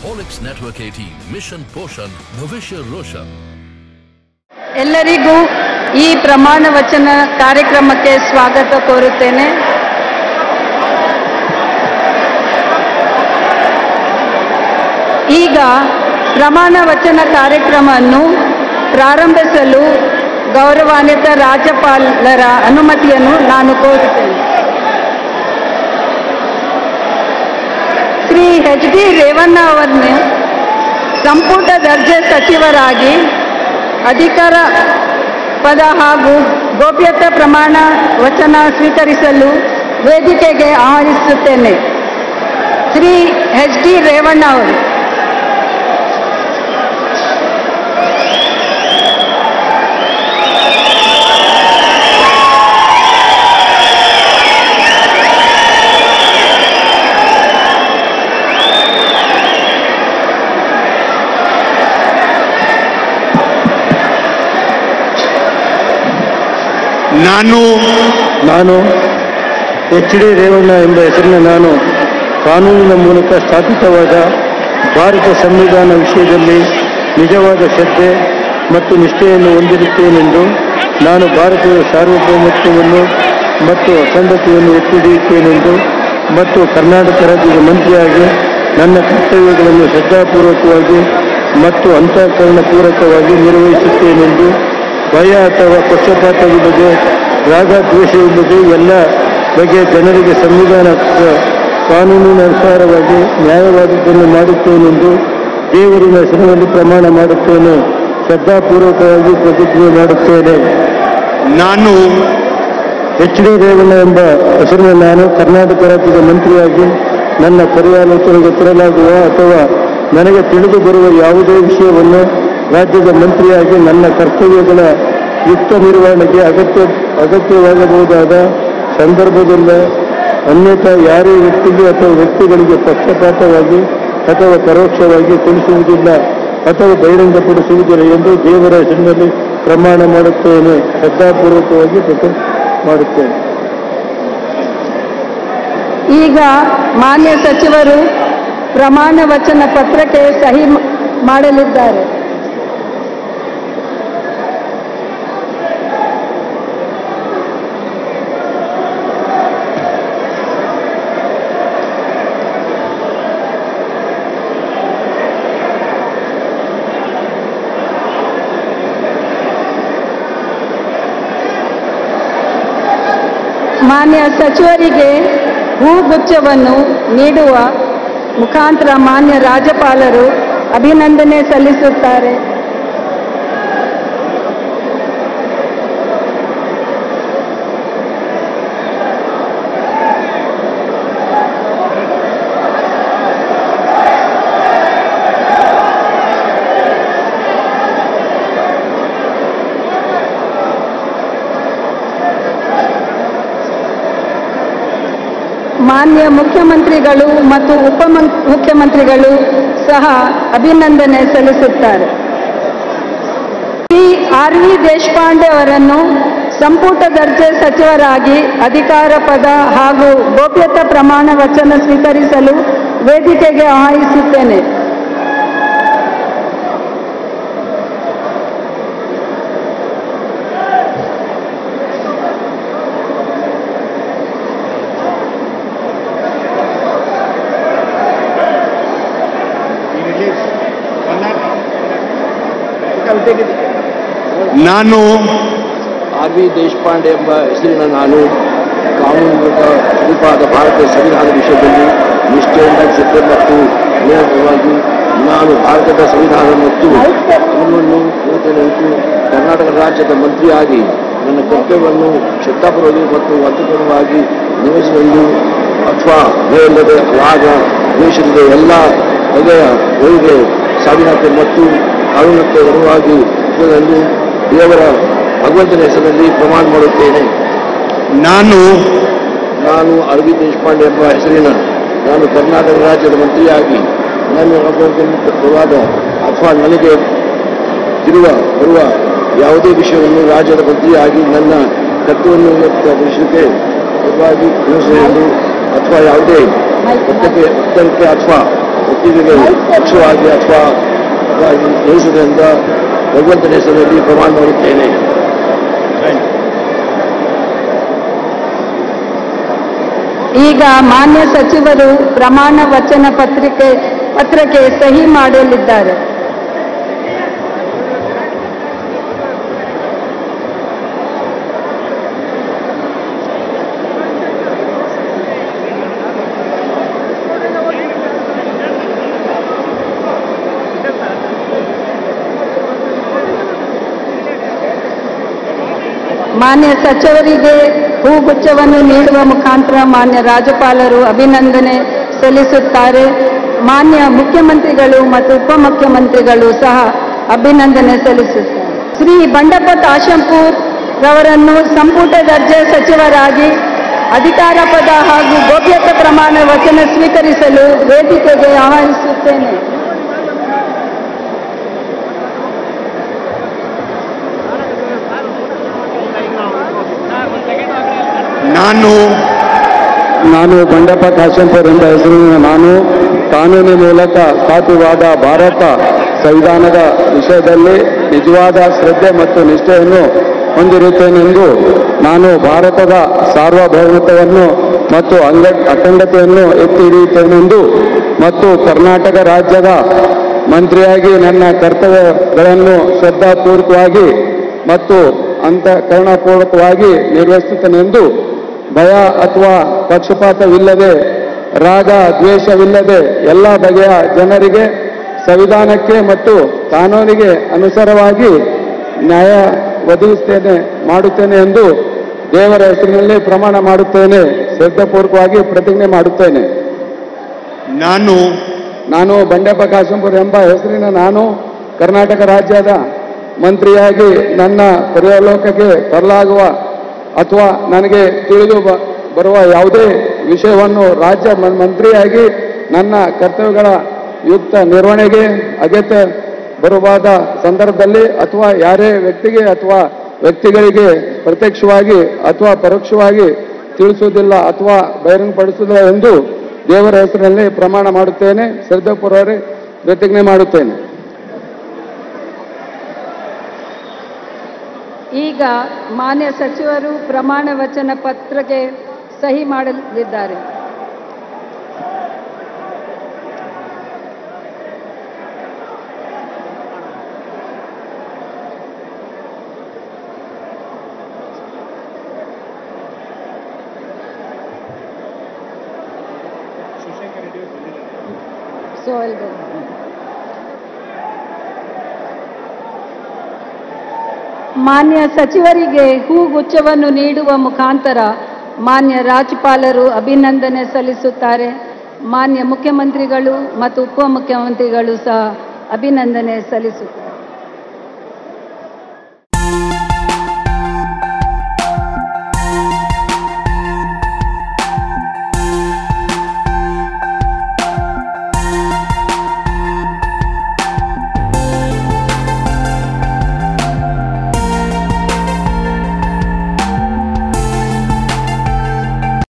Horlicks Network 18, Mission Poshan, Bhavishya Roshan. ಎಲ್ಲರಿಗೂ ಈ ಪ್ರಮಾಣ ವಚನ ಕಾರ್ಯಕ್ರಮಕ್ಕೆ ಸ್ವಾಗತ ಕೋರುತ್ತೇನೆ ಈಗ ಪ್ರಮಾಣ ವಚನ ಕಾರ್ಯಕ್ರಮವನ್ನು ಪ್ರಾರಂಭಿಸಲು ಗೌರವಾನ್ವಿತ ರಾಜ್ಯಪಾಲರ ಅನುಮತಿಯನ್ನು ನಾನು ಕೋರುತ್ತೇನೆ ಶ್ರೀ ಎಚ್ ಡಿ ರೇವಣ್ಣ ಅವರನ್ನು ಸಂಪುಟ ದರ್ಜೆ ಸಚಿವರಾಗಿ ಅಧಿಕಾರ ಪದ ಹಾಗೂ ಗೋಪ್ಯತೆ ಪ್ರಮಾಣ ವಚನ ಸ್ವೀಕರಿಸಲು ವೇದಿಕೆಗೆ ಆಹ್ವಾನಿಸುತ್ತೇನೆ ಶ್ರೀ ಎಚ್ ಡಿ ರೇವಣ್ಣ ಅವರು ನಾನು ನಾನು ಎಚ್ ಡಿ ರೇವಣ್ಣ ಎಂಬ ಹೆಸರಿನ ನಾನು ಕಾನೂನಿನ ಮೂಲಕ ಸ್ಥಾಪಿತವಾದ ಭಾರತ ಸಂವಿಧಾನ ವಿಷಯದಲ್ಲಿ ನಿಜವಾದ ಶ್ರದ್ಧೆ ಮತ್ತು ನಿಷ್ಠೆಯನ್ನು ಹೊಂದಿರುತ್ತೇನೆಂದು ನಾನು ಭಾರತದ ಸಾರ್ವಭೌಮತ್ವವನ್ನು ಮತ್ತು ಅಖಂಡತೆಯನ್ನು ಎತ್ತಿ ಹಿಡಿಯುತ್ತೇನೆಂದು ಮತ್ತು ಕರ್ನಾಟಕ ರಾಜ್ಯದ ಮಂತ್ರಿಯಾಗಿ ನನ್ನ ಕರ್ತವ್ಯಗಳನ್ನು ಶ್ರದ್ಧಾಪೂರ್ವಕವಾಗಿ ಮತ್ತು ಅಂತಃಕರಣಪೂರ್ವಕವಾಗಿ ನಿರ್ವಹಿಸುತ್ತೇನೆಂದು ಭಯ ಅಥವಾ ಪಕ್ಷಪಾತವಿಲ್ಲದೆ ರಾಗ ದ್ವೇಷವಿಲ್ಲದೆ ಎಲ್ಲ ಬಗೆಯ ಜನರಿಗೆ ಸಂವಿಧಾನ ಕಾನೂನಿನ ಅನುಸಾರವಾಗಿ ನ್ಯಾಯವಾದದ್ದನ್ನು ಮಾಡುತ್ತೇನೆಂದು ದೇವರಿನ ಹೆಸರಿನಲ್ಲಿ ಪ್ರಮಾಣ ಮಾಡುತ್ತೇನೆ ಶ್ರದ್ಧಾಪೂರ್ವಕವಾಗಿ ಪ್ರತಿಜ್ಞೆ ಮಾಡುತ್ತೇನೆ ನಾನು ಎಚ್ ಡಿ ರೇವಣ್ಣ ಎಂಬ ಹೆಸರಿನ ನಾನು ಕರ್ನಾಟಕ ರಾಜ್ಯದ ಮಂತ್ರಿಯಾಗಿ ನನ್ನ ಪರ್ಯಾಲೋಚನೆಗೆ ತರಲಾಗುವ ಅಥವಾ ನನಗೆ ತಿಳಿದು ಬರುವ ಯಾವುದೇ ವಿಷಯವನ್ನು ರಾಜ್ಯದ ಮಂತ್ರಿಯಾಗಿ ನನ್ನ ಕರ್ತವ್ಯಗಳ ಯುಕ್ತ ನಿರ್ವಹಣೆಗೆ ಅಗತ್ಯ ಅಗತ್ಯವಾಗಬಹುದಾದ ಸಂದರ್ಭದಿಂದ ಅನ್ಯಥಾ ಯಾರೇ ವ್ಯಕ್ತಿಗೆ ಅಥವಾ ವ್ಯಕ್ತಿಗಳಿಗೆ ಪಕ್ಷಪಾತವಾಗಿ ಅಥವಾ ಪರೋಕ್ಷವಾಗಿ ತಿಳಿಸುವುದಿಲ್ಲ ಅಥವಾ ಬಹಿರಂಗಪಡಿಸುವುದಿಲ್ಲ ಎಂದು ದೇವರ ಹೆಸರಿನಲ್ಲಿ ಪ್ರಮಾಣ ಮಾಡುತ್ತೇನೆ ಶ್ರದ್ಧಾಪೂರ್ವಕವಾಗಿ ಪ್ರತಿಜ್ಞೆ ಮಾಡುತ್ತೇನೆ ಈಗ ಮಾನ್ಯ ಸಚಿವರು ಪ್ರಮಾಣ ವಚನ ಪತ್ರಕ್ಕೆ ಸಹಿ ಮ- ಮಾಡಲಿದ್ದಾರೆ ಮಾನ್ಯ ಸಚಿವರಿಗೆ ಹೂಗುಚ್ಛವನ್ನು ನೀಡುವ ಮುಖಾಂತರ ಮಾನ್ಯ ರಾಜ್ಯಪಾಲರು ಅಭಿನಂದನೆ ಸಲ್ಲಿಸುತ್ತಾರೆ ಮಾನ್ಯ ಮುಖ್ಯಮಂತ್ರಿಗಳು ಮತ್ತು ಉಪ ಮುಖ್ಯಮಂತ್ರಿಗಳು ಸಹ ಅಭಿನಂದನೆ ಸಲ್ಲಿಸುತ್ತಾರೆ ಶ್ರೀ ಆರ್ ವಿ ದೇಶಪಾಂಡೆ ಅವರನ್ನು ಸಂಪುಟ ದರ್ಜೆ ಸಚಿವರಾಗಿ ಅಧಿಕಾರ ಪದ ಹಾಗೂ ಗೋಪ್ಯತಾ ಪ್ರಮಾಣ ವಚನ ಸ್ವೀಕರಿಸಲು ವೇದಿಕೆಗೆ ಆಹ್ವಾನಿಸುತ್ತೇನೆ ನಾನು ಆರ್ ವಿ ದೇಶಪಾಂಡೆ ಎಂಬ ಹೆಸರಿನ ನಾನು ಕಾನೂನಿನ ರೂಪಾದ ಭಾರತೀಯ ಸಂವಿಧಾನ ವಿಷಯದಲ್ಲಿ ನಿಷ್ಠೆಯಿಂದ ಶ್ರದ್ಧೆ ಮತ್ತು ನಿರಂತರವಾಗಿ ನಾನು ಭಾರತದ ಸಂವಿಧಾನ ಮತ್ತು ಕಾನೂನನ್ನು ಓದನೆಂಟು ಕರ್ನಾಟಕ ರಾಜ್ಯದ ಮಂತ್ರಿಯಾಗಿ ನನ್ನ ಕರ್ತವ್ಯವನ್ನು ಶ್ರದ್ಧಾಪೂರ್ವಕ ಮತ್ತು ಅರ್ಥಪೂರ್ಣವಾಗಿ ನಿರ್ವಹಿಸುವಲ್ಲಿ ಅಥವಾ ಭಯವಿಲ್ಲದೆ ರಾಗ ದ್ವೇಷದ ಎಲ್ಲ ಬಗೆಯ ಒಳಗೆ ಸ್ವಾಧೀನತೆ ಮತ್ತು ಕಾನೂನಕ್ಕೆ ಅನುವಾಗಿ ಇರುವುದನ್ನು ದೇವರ ಭಗವಂತನ ಹೆಸರಿನಲ್ಲಿ ಪ್ರಮಾಣ ಮಾಡುತ್ತೇನೆ ನಾನು ನಾನು ಅರವಿಂದ್ ದೇಶಪಾಂಡೆ ಎಂಬ ಹೆಸರಿನ ನಾನು ಕರ್ನಾಟಕ ರಾಜ್ಯದ ಮಂತ್ರಿಯಾಗಿ ನನ್ನ ಅನುಭವವಾದ ಅಥವಾ ನನಗೆ ಇರುವ ಬರುವ ಯಾವುದೇ ವಿಷಯವನ್ನು ರಾಜ್ಯದ ಮಂತ್ರಿಯಾಗಿ ನನ್ನ ಕರ್ತವ್ಯವನ್ನು ವಿಷಯಕ್ಕೆ ಪರವಾಗಿ ನಿರ್ವಹಿಸಲು ಅಥವಾ ಯಾವುದೇ ಒತ್ತಡಕ್ಕೆ ಒತ್ತಡಕ್ಕೆ ಅಥವಾ ಒಪ್ಪಿಗೆಗೆ ಪಕ್ಷವಾಗಿ ಅಥವಾ ಅಥವಾ ದೇಶದಿಂದ ಭಗವಂತನ ಹೆಸರಲ್ಲಿ ಪ್ರಮಾಣ ಮಾಡುತ್ತೇನೆ ಈಗ ಮಾನ್ಯ ಸಚಿವರು ಪ್ರಮಾಣ ವಚನ ಪತ್ರಿಕೆ ಪತ್ರಕ್ಕೆ ಸಹಿ ಮಾಡಲಿದ್ದಾರೆ ಮಾನ್ಯ ಸಚಿವರಿಗೆ ಹೂಗುಚ್ಛವನ್ನು ನೀಡುವ ಮುಖಾಂತರ ಮಾನ್ಯ ರಾಜ್ಯಪಾಲರು ಅಭಿನಂದನೆ ಸಲ್ಲಿಸುತ್ತಾರೆ ಮಾನ್ಯ ಮುಖ್ಯಮಂತ್ರಿಗಳು ಮತ್ತು ಉಪಮುಖ್ಯಮಂತ್ರಿಗಳು ಸಹ ಅಭಿನಂದನೆ ಸಲ್ಲಿಸುತ್ತಾರೆ ಶ್ರೀ ಬಂಡಪ್ಪ ಕಾಶಂಪೂರ್ ರವರನ್ನು ಸಂಪುಟ ದರ್ಜೆ ಸಚಿವರಾಗಿ ಅಧಿಕಾರ ಪದ ಹಾಗೂ ಗೋಪ್ಯತೆ ಪ್ರಮಾಣ ವಚನ ಸ್ವೀಕರಿಸಲು ವೇದಿಕೆಗೆ ಆಹ್ವಾನಿಸುತ್ತೇನೆ ನಾನು ನಾನು ಬಂಡಪ್ಪ ಕಾಶಂಪುರ್ ಎಂಬ ಹೆಸರಿನ ನಾನು ಕಾನೂನಿನ ಮೂಲಕ ಸ್ಥಾಪಿತವಾದ ಭಾರತ ಸಂವಿಧಾನದ ವಿಷಯದಲ್ಲಿ ನಿಜವಾದ ಶ್ರದ್ಧೆ ಮತ್ತು ನಿಷ್ಠೆಯನ್ನು ಹೊಂದಿರುತ್ತೇನೆಂದು ನಾನು ಭಾರತದ ಸಾರ್ವಭೌಮತ್ವವನ್ನು ಮತ್ತು ಅಂಗ ಅಖಂಡತೆಯನ್ನು ಎತ್ತಿ ಹಿಡಿಯುತ್ತೇನೆಂದು ಮತ್ತು ಕರ್ನಾಟಕ ರಾಜ್ಯದ ಮಂತ್ರಿಯಾಗಿ ನನ್ನ ಕರ್ತವ್ಯಗಳನ್ನು ಶ್ರದ್ಧಾಪೂರ್ವಕವಾಗಿ ಮತ್ತು ಅಂತಃಕರಣಪೂರ್ವಕವಾಗಿ ನಿರ್ವಹಿಸುತ್ತೇನೆಂದು ಭಯ ಅಥವಾ ಪಕ್ಷಪಾತವಿಲ್ಲದೆ ರಾಗ ದ್ವೇಷವಿಲ್ಲದೆ ಎಲ್ಲ ಬಗೆಯ ಜನರಿಗೆ ಸಂವಿಧಾನಕ್ಕೆ ಮತ್ತು ಕಾನೂನಿಗೆ ಅನುಸಾರವಾಗಿ ನ್ಯಾಯ ಒದಗಿಸ್ತೇನೆ ಮಾಡುತ್ತೇನೆ ಎಂದು ದೇವರ ಹೆಸರಿನಲ್ಲಿ ಪ್ರಮಾಣ ಮಾಡುತ್ತೇನೆ ಶ್ರದ್ಧಾಪೂರ್ವಕವಾಗಿ ಪ್ರತಿಜ್ಞೆ ಮಾಡುತ್ತೇನೆ ನಾನು ನಾನು ಬಂಡೆಪ್ಪ ಕಾಶಂಪುರ ಎಂಬ ಹೆಸರಿನ ನಾನು ಕರ್ನಾಟಕ ರಾಜ್ಯದ ಮಂತ್ರಿಯಾಗಿ ನನ್ನ ಪರ್ಯಾಲೋಕಕ್ಕೆ ತರಲಾಗುವ ಅಥವಾ ನನಗೆ ತಿಳಿದು ಬ- ಬರುವ ಯಾವುದೇ ವಿಷಯವನ್ನು ರಾಜ್ಯ ಮ- ಮಂತ್ರಿಯಾಗಿ ನನ್ನ ಕರ್ತವ್ಯಗಳ ಯುಕ್ತ ನಿರ್ವಹಣೆಗೆ ಅಗತ್ಯ ಬರುವಾದ ಸಂದರ್ಭದಲ್ಲಿ ಅಥವಾ ಯಾರೇ ವ್ಯಕ್ತಿಗೆ ಅಥವಾ ವ್ಯಕ್ತಿಗಳಿಗೆ ಪ್ರತ್ಯಕ್ಷವಾಗಿ ಅಥವಾ ಪರೋಕ್ಷವಾಗಿ ತಿಳಿಸುವುದಿಲ್ಲ ಅಥವಾ ಬಹಿರಂಗಪಡಿಸುವುದಿಲ್ಲ ಎಂದು ದೇವರ ಹೆಸರಿನಲ್ಲಿ ಪ್ರಮಾಣ ಮಾಡುತ್ತೇನೆ ಶ್ರದ್ಧಾಪೂರ್ವಕ ಪ್ರತಿಜ್ಞೆ ಮಾಡುತ್ತೇನೆ ಈಗ ಮಾನ್ಯ ಸಚಿವರು ಪ್ರಮಾಣ ವಚನ ಪತ್ರಕ್ಕೆ ಸಹಿ ಮಾಡಲಿದ್ದಾರೆ So I'll go. ಮಾನ್ಯ ಸಚಿವರಿಗೆ ಹೂಗುಚ್ಛವನ್ನು ನೀಡುವ ಮುಖಾಂತರ ಮಾನ್ಯ ರಾಜ್ಯಪಾಲರು ಅಭಿನಂದನೆ ಸಲ್ಲಿಸುತ್ತಾರೆ ಮಾನ್ಯ ಮುಖ್ಯಮಂತ್ರಿಗಳು ಮತ್ತು ಉಪಮುಖ್ಯಮಂತ್ರಿಗಳು ಸಹ ಅಭಿನಂದನೆ ಸಲ್ಲಿಸುತ್ತಾರೆ